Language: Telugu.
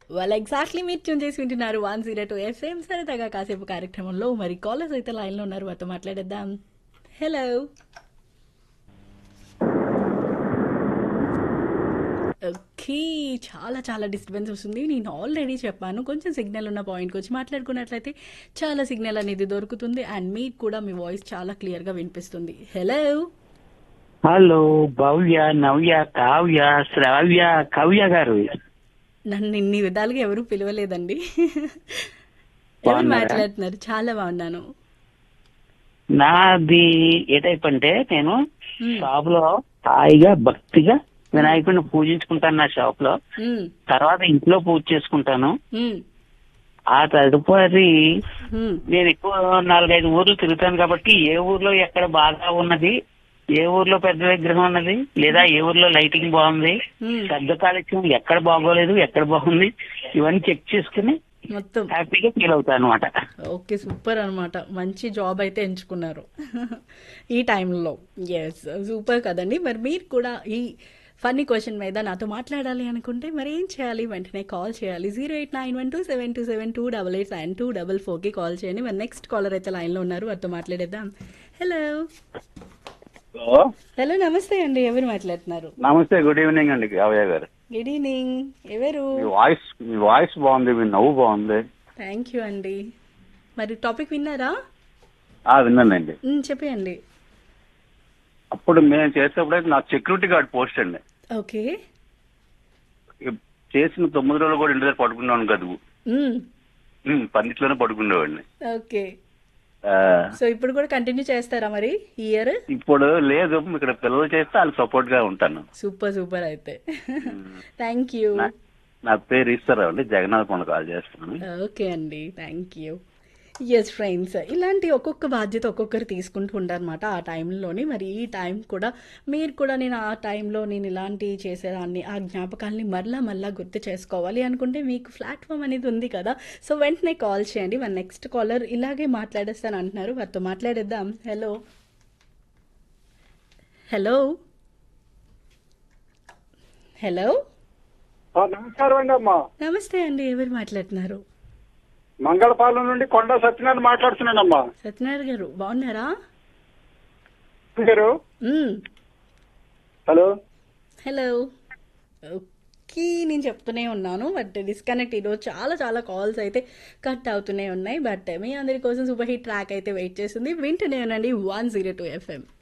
వాళ్ళు ఎగ్జాక్ట్లీ మీరు ట్యూన్ చేసి వింటున్నారు వన్ జీరో టూ ఎఫ్ఎం సరదాగా కాసేపు కార్యక్రమంలో మరి కాలర్స్ అయితే లైన్లో ఉన్నారు వారితో మాట్లాడేద్దాం హలో ఓకే చాలా చాలా డిస్టర్బెన్స్ వస్తుంది నేను ఆల్రెడీ చెప్పాను కొంచెం సిగ్నల్ ఉన్న పాయింట్కి వచ్చి మాట్లాడుకున్నట్లయితే చాలా సిగ్నల్ అనేది దొరుకుతుంది అండ్ మీకు కూడా మీ వాయిస్ చాలా క్లియర్గా వినిపిస్తుంది హలో హలో భవ్య నవ్య కావ్య శ్రావ్య కవ్య గారు నన్ను ఇన్ని విధాలుగా ఎవరు పిలవలేదండి ఎవరు బాగున్నారా? మాట్లాడుతున్నారు చాలా బాగున్నాను నాది ఏ టైప్ అంటే నేను మ్మ్. షాప్ లో హాయిగా భక్తిగా వినాయకుడిని పూజించుకుంటాను నా షాప్ లో మ్మ్. తర్వాత ఇంట్లో పూజ చేసుకుంటాను మ్మ్. ఆ తదుపరి మ్మ్. నేను ఎక్కువ నాలుగైదు ఊర్లు తిరుగుతాను కాబట్టి ఏ ఊర్లో ఎక్కడ బాగా ఉన్నది ఏ ఊర్లో పెద్ద విగ్రహం ఉన్నది లేదా ఏ ఊర్లో లైటింగ్ బాగుంది మ్మ్. శబ్ద కాలుష్యం ఎక్కడ బాగోలేదు ఎక్కడ బాగుంది ఇవన్నీ చెక్ చేసుకుని మొత్తం హ్యాపీగా ఫీల్ అవుతాను అనమాట ఓకే సూపర్ అన్నమాట మంచి జాబ్ అయితే ఎంచుకున్నారు ఈ టైంలో ఎస్ సూపర్ కదండి మరి మీరు కూడా ఈ ఫన్నీ క్వశ్చన్ మీద నాతో మాట్లాడాలి అనుకుంటే మరి ఏం చేయాలి వెంటనే కాల్ చేయాలి zero eight nine one two seven two seven two double eight nine two double ఫోర్కి కాల్ చేయండి మరి నెక్స్ట్ కాలర్ అయితే లైన్లో ఉన్నారు వారితో మాట్లాడేద్దాం హలో హలో నమస్తే అండి ఎవరు మాట్లాడుతున్నారు నమస్తే గుడ్ ఈవినింగ్ అండి కావ్య గారు గుడ్ ఈవినింగ్ ఎవరు మీ వాయిస్ మీ వాయిస్ బాగుంది మీ నవ్వు బాగుంది థ్యాంక్ యూ అండి మరి టాపిక్ విన్నారా ఆ విన్నానండి మ్, చెప్పేయండి అప్పుడు మేము చేసేప్పుడు నాకు సెక్యూరిటీ గార్డ్ పోస్ట్ అండి ఓకే చేసిన తొమ్మిది రోజులు కూడా ఇంటి దగ్గర పడుకున్నాను గదువు మ్, ఉమ్, పన్నిట్లోనే పడుకునేవాడిని ఓకే ఆ, సో ఇప్పుడు కూడా కంటిన్యూ చేస్తారా మరి ఈ ఇయర్ ఇప్పుడు లేదు ఇక్కడ పిల్లలు చేస్తే వాళ్ళకి సపోర్ట్ గా ఉంటాను సూపర్ సూపర్ అయితే థ్యాంక్ యూ నా- నా పేరు ఈశ్వరరావు అండి జగన్నాథ్ కొండ కాల్ చేస్తున్నాను ఓకే అండి థ్యాంక్ యూ ఎస్ ఫ్రెండ్స్ ఇలాంటి ఒక్కొక్క బాధ్యత ఒక్కొక్కరు తీసుకుంటూ ఉంటారన్నమాట ఆ టైంలోని మరి ఈ టైం కూడా మీరు కూడా నేను ఆ టైంలో నేను ఇలాంటి చేసేదాన్ని ఆ జ్ఞాపకాల్ని మరలా మరలా గుర్తు చేసుకోవాలి అనుకుంటే మీకు ప్లాట్ఫామ్ అనేది ఉంది కదా సో వెంటనే కాల్ చేయండి మన నెక్స్ట్ కాలర్ ఇలాగే మాట్లాడేస్తాను అంటున్నారు వారితో మాట్లాడేద్దాం హలో హలో హలో ఆ, నమస్కారం అండి అమ్మా నమస్తే అండి ఎవరు మాట్లాడుతున్నారు మంగళపాలెం నుండి కొండ సత్యనారాయణ మాట్లాడుతున్నానమ్మా సత్యనారాయణ గారు బాగున్నారా గారు మ్మ్. హలో హలో ఓకే నేను చెప్తూనే ఉన్నాను బట్ డిస్కనెక్ట్ ఈరోజు చాలా చాలా కాల్స్ అయితే కట్ అవుతూనే ఉన్నాయి బట్ మీ అందరి కోసం సూపర్ హిట్ ట్రాక్ అయితే వెయిట్ చేస్తుంది వింటూనే ఉండండి వన్ జీరో టూ ఎఫ్ఎం